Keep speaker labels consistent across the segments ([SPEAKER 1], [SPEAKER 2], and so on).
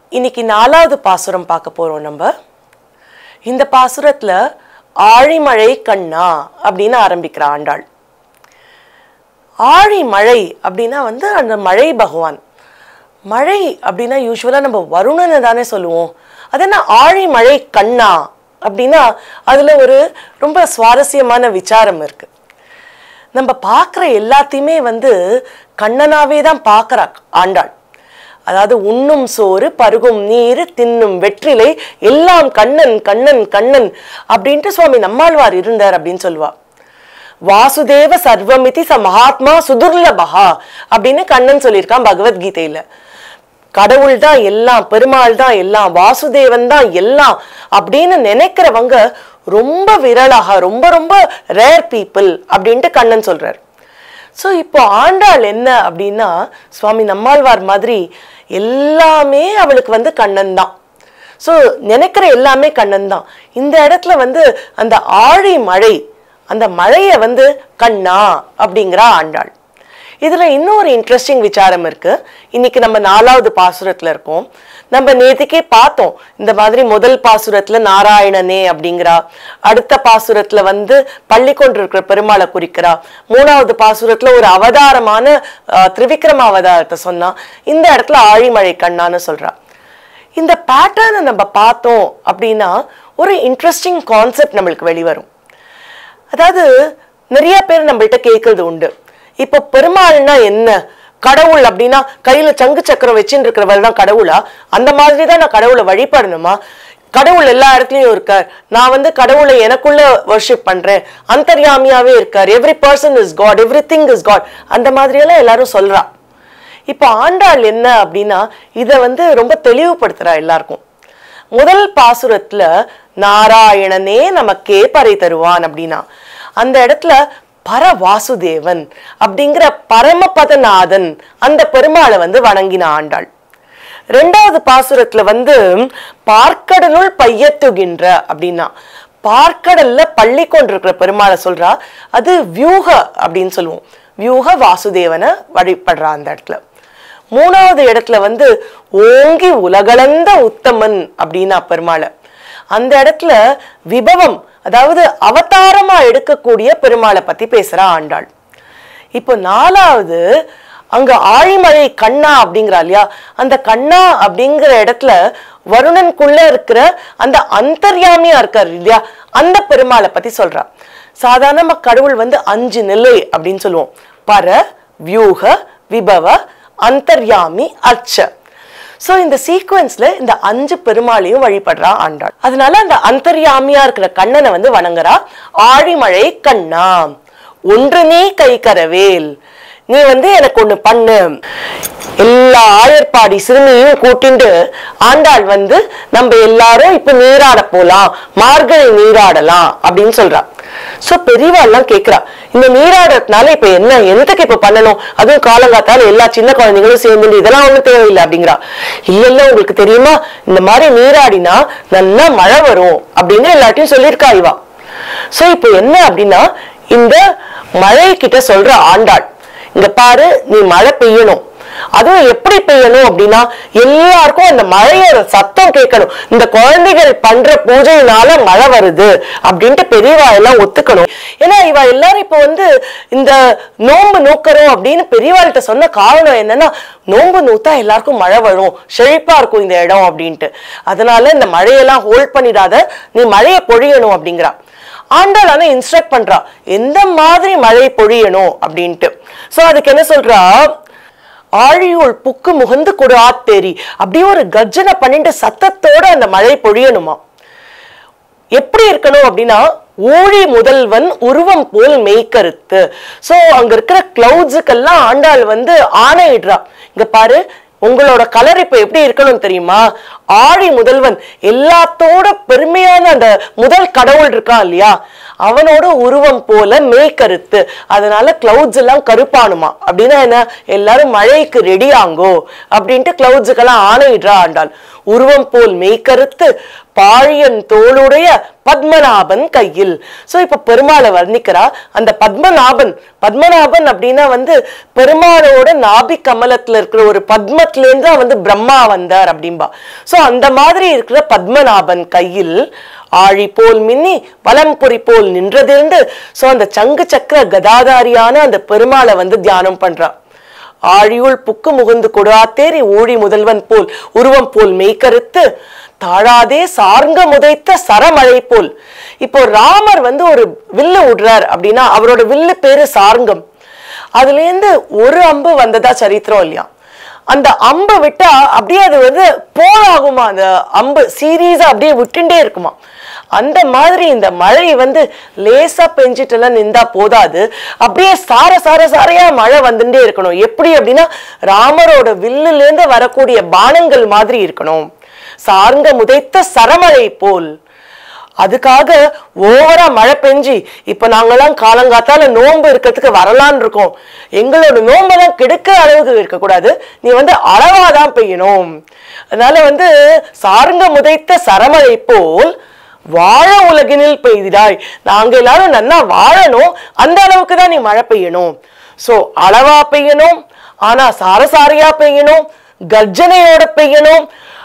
[SPEAKER 1] இன்னைக்கு நாலாவது பாசுரம் பார்க்க போறோம் நம்ம இந்த பாசுரத்துல ஆழிமழை கண்ணா அப்படின்னு ஆரம்பிக்கிற ஆண்டாள் ஆழிமழை அப்படின்னா வந்து அந்த மழை பகவான் மழை அப்படின்னா யூஸ்வலாக நம்ம வருணனை தானே சொல்லுவோம் அது என்ன ஆழிமழை கண்ணா அப்படின்னா அதுல ஒரு ரொம்ப சுவாரஸ்யமான விசாரம் இருக்கு நம்ம பார்க்குற எல்லாத்தையுமே வந்து கண்ணனாவே தான் பார்க்குறா ஆண்டாள் அதாவது உண்ணும் சோறு பருகும் நீர் தின்னும் வெற்றிலை எல்லாம் கண்ணன் கண்ணன் கண்ணன் அப்படின்ட்டு சுவாமி நம்மாழ்வார் இருந்தார் அப்படின்னு சொல்லுவா வாசுதேவ சர்வமிதி ச மகாத்மா சுதுர்லபகா அப்படின்னு கண்ணன் சொல்லியிருக்கான் பகவத்கீதையில கடவுள் தான் எல்லாம் பெருமாள் தான் எல்லாம் வாசுதேவன் தான் எல்லாம் அப்படின்னு நினைக்கிறவங்க ரொம்ப விரலாக ரொம்ப ரொம்ப ரேர் பீப்புள் அப்படின்ட்டு கண்ணன் சொல்றார் ஸோ இப்போ ஆண்டாள் என்ன அப்படின்னா சுவாமி நம்மாழ்வார் மாதிரி எல்லாமே அவளுக்கு வந்து கண்ணன் தான் ஸோ நினைக்கிற எல்லாமே கண்ணன் தான் இந்த இடத்துல வந்து அந்த ஆழி மழை அந்த மழையை வந்து கண்ணா அப்படிங்கிறா ஆண்டாள் இதுல இன்னொரு இன்ட்ரெஸ்டிங் விசாரம் இருக்கு இன்னைக்கு நம்ம நாலாவது பாசுரத்துல இருக்கோம் நம்ம நேத்துக்கே பார்த்தோம் இந்த மாதிரி முதல் பாசுரத்துல நாராயணனே அப்படிங்கிறா அடுத்த பாசுரத்துல வந்து பள்ளி கொண்டிருக்கிற பெருமாளை குறிக்கிறா மூணாவது பாசுரத்துல ஒரு அவதாரமான அஹ், திரிவிக்ரம அவதாரத்தை சொன்னா இந்த இடத்துல ஆழிமழை கண்ணான்னு சொல்றா இந்த பேட்டர்னை நம்ம பார்த்தோம் அப்படின்னா ஒரு இன்ட்ரெஸ்டிங் கான்செப்ட் நம்மளுக்கு வெளிவரும் அதாவது நிறைய பேர் நம்மள்ட்ட கேட்கறது உண்டு இப்போ பெருமாள்னா என்ன கடவுள் அப்படின்னா கையில சங்கு சக்கரம் வச்சுட்டு இருக்கிறவர் தான் கடவுளா அந்த மாதிரி தான் நான் கடவுளை வழிபடணுமா கடவுள் எல்லா இடத்துலயும் இருக்கார் நான் வந்து கடவுளை எனக்குள்ள வர்ஷிப் பண்றேன் அந்தர்யாமியாவே இருக்கார் every person is God everything is God அந்த மாதிரியெல்லாம் எல்லாரும் சொல்றா இப்போ ஆண்டாள் என்ன அப்படின்னா இதை வந்து ரொம்ப தெளிவுபடுத்துறா எல்லாருக்கும் முதல் பாசுரத்துல நாராயணனே நமக்கே பறை தருவான் அப்படின்னா அந்த இடத்துல பர வாசுதேவன் அப்படிங்கிற பரமபதநாதன் அந்த பெருமாளை வந்து வணங்கின ஆண்டாள் ரெண்டாவது பாசுரத்துல வந்து பார்க்கடலுள் பையத்துகின்ற அப்படின்னா பார்க்கடல்ல பள்ளி கொண்டிருக்கிற பெருமாளை சொல்றா அது வியூக அப்படின்னு சொல்லுவோம் வியூக வாசுதேவனை வழிபடுறா அந்த இடத்துல மூணாவது இடத்துல வந்து ஓங்கி உலகளந்த உத்தமன் அப்படின்னா பெருமாளை அந்த இடத்துல விபவம் அதாவது அவதாரமா எடுக்கக்கூடிய பெருமாளை பத்தி பேசுறா ஆண்டாள் இப்போ நாலாவது அங்க ஆழிமழை கண்ணா அப்படிங்கிறா இல்லையா அந்த கண்ணா அப்படிங்கிற இடத்துல வருணனுக்குள்ள இருக்கிற அந்த அந்தர்யாமியா இருக்காரு இல்லையா அந்த பெருமாளை பத்தி சொல்றா சாதாரணமா கடவுள் வந்து அஞ்சு நிலை அப்படின்னு சொல்லுவோம் பர வியூக விபவ அந்தர்யாமி அர்ச்ச சோ இந்த சீக்வன்ஸ்ல இந்த அஞ்சு பெருமாளையும் வழிபடுறா ஆண்டாள் அதனால அந்த அந்தர்யாமியா இருக்கிற கண்ணனை வந்து வணங்குறா ஆழிமழை கண்ணா ஒன்று நீ கை கரவேல் நீ வந்து எனக்கு ஒண்ணு பண்ணு எல்லா ஆயர்பாடி சிறுமியும் கூட்டிண்டு ஆண்டாள் வந்து நம்ம எல்லாரும் இப்ப நீராட போலாம் மார்கழி நீராடலாம் அப்படின்னு சொல்றா சோ பெரியவா எல்லாம் கேக்குறா இந்த நீராடுறதுனால இப்ப என்ன என்னத்துக்கு இப்ப பண்ணணும் அதுவும் காலங்காத்தால எல்லா சின்ன குழந்தைங்களும் சேர்ந்து இதெல்லாம் ஒண்ணும் தேவையில்லை அப்படிங்கிறா இல்ல இல்ல உங்களுக்கு தெரியுமா இந்த மாதிரி நீராடினா நல்லா மழை வரும் அப்படின்னு எல்லாத்தையும் சொல்லியிருக்கா இவா சோ இப்போ என்ன அப்படின்னா இந்த மழை கிட்ட சொல்ற ஆண்டாள் இங்க பாரு நீ மழை பெய்யணும் அதுவும் எப்படி பெய்யணும் அப்படின்னா எல்லாருக்கும் அந்த மழையோட சத்தம் கேட்கணும் இந்த குழந்தைகள் பண்ற பூஜையினால மழை வருது அப்படின்ட்டு பெரியவா எல்லாம் ஒத்துக்கணும் ஏன்னா இவ எல்லாரும் இப்ப வந்து இந்த நோன்பு நோக்கிறோம் அப்படின்னு பெரியவாள்கிட்ட சொன்ன காரணம் என்னன்னா நோன்பு நூத்தா எல்லாருக்கும் மழை வரும் செழிப்பா இருக்கும் இந்த இடம் அப்படின்ட்டு அதனால இந்த மழையெல்லாம் ஹோல்ட் பண்ணிடாத நீ மழையை பொழியணும் அப்படிங்கிறா ஆண்டாள் ஆனா இன்ஸ்ட்ரக்ட் பண்றா எந்த மாதிரி மழை பொழியணும் அப்படின்ட்டு சோ அதுக்கு என்ன சொல்றா ஆழியுள் புக்கு முகந்து கொடு ஆத்தேரி அப்படியே ஒரு கர்ஜனை பண்ணிட்டு சத்தத்தோட அந்த மழை பொழியணுமா எப்படி இருக்கணும் அப்படின்னா ஊழி முதல்வன் உருவம் போல் மெய்க்கருத்து சோ அங்க இருக்கிற கிளவுட்ஸுக்கெல்லாம் ஆண்டாள் வந்து ஆணையிடுறா இங்க பாரு உங்களோட கலர் இப்ப எப்படி இருக்கணும் தெரியுமா ஆழி முதல்வன் எல்லாத்தோட பெருமையான அந்த முதல் கடவுள் இருக்கான் இல்லையா அவனோட உருவம் போல மேய்கருத்து அதனால கிளவுட்ஸ் எல்லாம் கருப்பானுமா அப்படின்னா என்ன எல்லாரும் மழைக்கு ரெடி ஆங்கோ அப்படின்ட்டு கிளவுட்ஸுக்கெல்லாம் ஆணையிடுறா ஆண்டாள் உருவம் போல் மெய்கருத்து பாழியன் தோளுடைய பத்மநாபன் கையில் சோ இப்ப பெருமாளை வர்ணிக்கிறா அந்த பத்மநாபன் பத்மநாபன் அப்படின்னா வந்து பெருமாளோட நாபி கமலத்துல இருக்கிற ஒரு பத்மத்துல இருந்து தான் வந்து பிரம்மா வந்தார் அப்படின்பா சோ அந்த மாதிரி இருக்கிற பத்மநாபன் கையில் ஆழி போல் மின்னி வலம்புரி போல் நின்றதிருந்து சோ அந்த சங்கு சக்கர கதாதாரியான அந்த பெருமாளை வந்து தியானம் பண்றா ஆழியுள் புக்கு முகுந்து கொடாத்தேரி ஊழி முதல்வன் போல் உருவம் போல் மெய்கருத்து தாழாதே சார்ங்க முதைத்த சரமழை போல் இப்போ ராமர் வந்து ஒரு வில்லு விடுறார் அப்படின்னா அவரோட வில்லு பேரு சார்ங்கம் அதுல இருந்து ஒரு அம்பு வந்ததா சரித்திரம் இல்லையா அந்த அம்பை விட்டா அப்படியே அது வந்து போலாகுமா அந்த அம்பு சீரியஸா அப்படியே விட்டுண்டே இருக்குமா அந்த மாதிரி இந்த மழை வந்து லேசா பெஞ்சிட்டெல்லாம் நின்றா போதாது அப்படியே சார சார சாரையா மழை வந்துட்டே இருக்கணும் எப்படி அப்படின்னா ராமரோட வில்லுல இருந்து வரக்கூடிய பானங்கள் மாதிரி இருக்கணும் சார்ங்க முதைத்த சரமழை போல் அதுக்காக ஓவரா மழை பெஞ்சி இப்ப நாங்கெல்லாம் காலங்காத்தால நோன்பு இருக்கிறதுக்கு வரலான்னு இருக்கோம் எங்களோட நோம்பெல்லாம் கெடுக்க அளவுக்கு இருக்கக்கூடாது நீ வந்து அளவாதான் பெய்யணும் அதனால வந்து சார்ங்க முதைத்த சரமழை போல் வாழ உலகினில் பெய்திடாய் நாங்க எல்லாரும் நன்னா வாழணும் அந்த அளவுக்கு தான் நீ மழை பெய்யணும் சோ அளவா பெய்யணும் ஆனா சாரசாரியா பெய்யணும் கர்ஜனையோட பெய்யணும்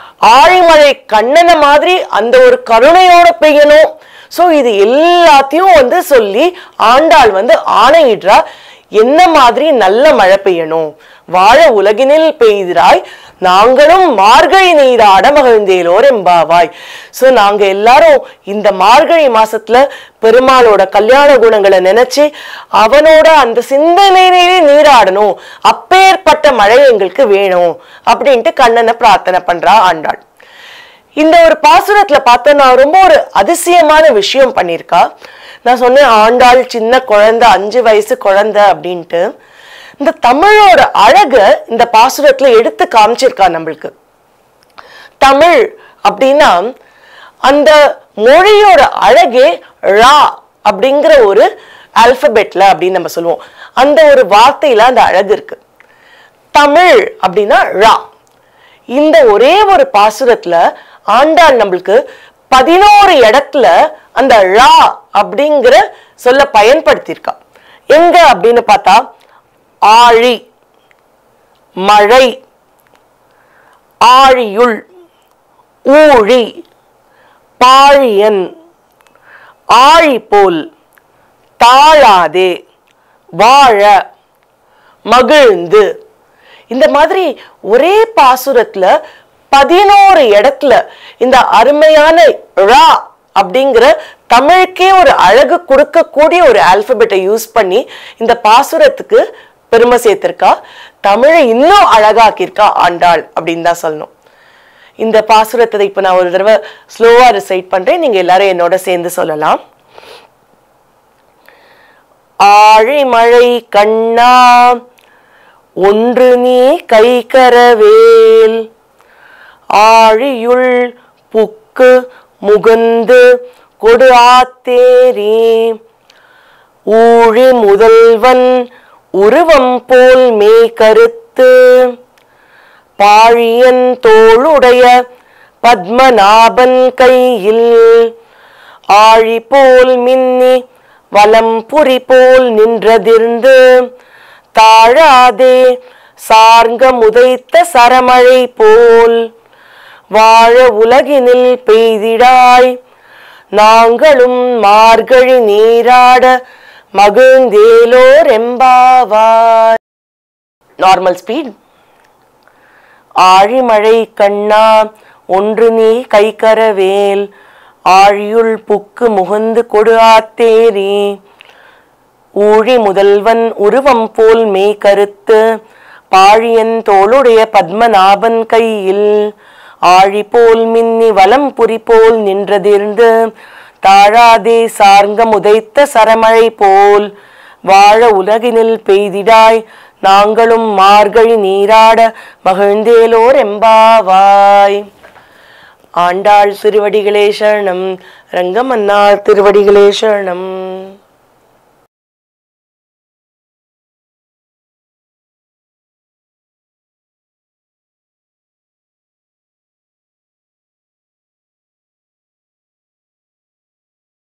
[SPEAKER 1] ஆழிமழை கண்ணனை மாதிரி அந்த ஒரு கருணையோட பெய்யணும் சோ இது எல்லாத்தையும் வந்து சொல்லி ஆண்டாள் வந்து ஆணையிடுறா என்ன மாதிரி நல்ல மழை பெய்யணும் வாழ உலகினில் பெய்திராய் நாங்களும் மார்கழி நீராட மகிழ்ந்தேலோர் எம்பாவாய் சோ நாங்க எல்லாரும் இந்த மார்கழி மாசத்துல பெருமாளோட கல்யாண குணங்களை நினைச்சு அவனோட அந்த சிந்தனையிலே நீராடணும் அப்பேற்பட்ட மழை எங்களுக்கு வேணும் அப்படின்ட்டு கண்ணனை பிரார்த்தனை பண்றா ஆண்டாள் இந்த ஒரு பாசுரத்துல பார்த்தோன்னா ரொம்ப ஒரு அதிசயமான விஷயம் பண்ணியிருக்கா நான் சொன்னேன் ஆண்டாள் சின்ன குழந்தை அஞ்சு வயசு குழந்தை அப்படின்ட்டு இந்த தமிழோட அழக இந்த பாசுரத்துல எடுத்து காமிச்சிருக்கா நம்மளுக்கு தமிழ் அப்படின்னா அந்த மொழியோட அழகே ழா அப்படிங்கிற ஒரு ஆல்பபெட்ல அப்படின்னு நம்ம சொல்லுவோம் அந்த ஒரு வார்த்தையில அந்த அழகு இருக்கு தமிழ் அப்படின்னா ழா இந்த ஒரே ஒரு பாசுரத்துல ஆண்டாள் நம்மளுக்கு பதினோரு இடத்துல அந்த ழா அப்படிங்கிற சொல்ல பயன்படுத்தியிருக்கா எங்க அப்படின்னு பார்த்தா ஆழி மழை ஆழியுள் ஊழி பாழியன் ஆழி போல் தாழாதே வாழ மகிழ்ந்து இந்த மாதிரி ஒரே பாசுரத்துல பதினோரு இடத்துல இந்த அருமையான ழா அப்படிங்கிற தமிழுக்கே ஒரு அழகு கொடுக்கக்கூடிய ஒரு ஆல்பபெட்டை யூஸ் பண்ணி இந்த பாசுரத்துக்கு பெருமை சேர்த்திருக்கா தமிழை இன்னும் அழகாக்கியிருக்கா ஆண்டாள் அப்படின்னு தான் சொல்லணும் இந்த பாசுரத்தை இப்ப நான் ஒரு தடவை ஸ்லோவா ரிசைட் பண்றேன் நீங்க எல்லாரும் என்னோட சேர்ந்து சொல்லலாம் ஆழிமழை கண்ணா ஒன்று நீ கைகரவேல் ஆழியுள் புக்கு முகுந்து கொடு ஆத்தேரி ஊழி முதல்வன் உருவம் போல் மே கருத்து பாழியன் தோளுடைய பத்மநாபன் கையில் ஆழி போல் மின்னி வலம் புரி போல் நின்றதிர்ந்து தாழாதே சார்ங்க முதைத்த சரமழை போல் வாழ உலகினில் பெய்திடாய் நாங்களும் மார்கழி நீராட மகிழ்ந்தேலோர் எம்பாவாய் நார்மல் ஸ்பீட் ஆழிமழை கண்ணா ஒன்று நீ கைகரவேல் ஆழியுள் புக்கு முகுந்து கொடு ஆத்தேரி ஊழி முதல்வன் உருவம் போல் மே கருத்து பாழியன் தோளுடைய பத்மநாபன் கையில் ஆழி போல் மின்னி வலம் புரி போல் நின்றதிர்ந்து தாழாதே சார்ங்க முதைத்த சரமழை போல் வாழ உலகினில் பெய்திடாய் நாங்களும் மார்கழி நீராட மகிழ்ந்தேலோர் எம்பாவாய் ஆண்டாள் திருவடிகளே சரணம் ரங்கமன்னார் திருவடிகளே சரணம்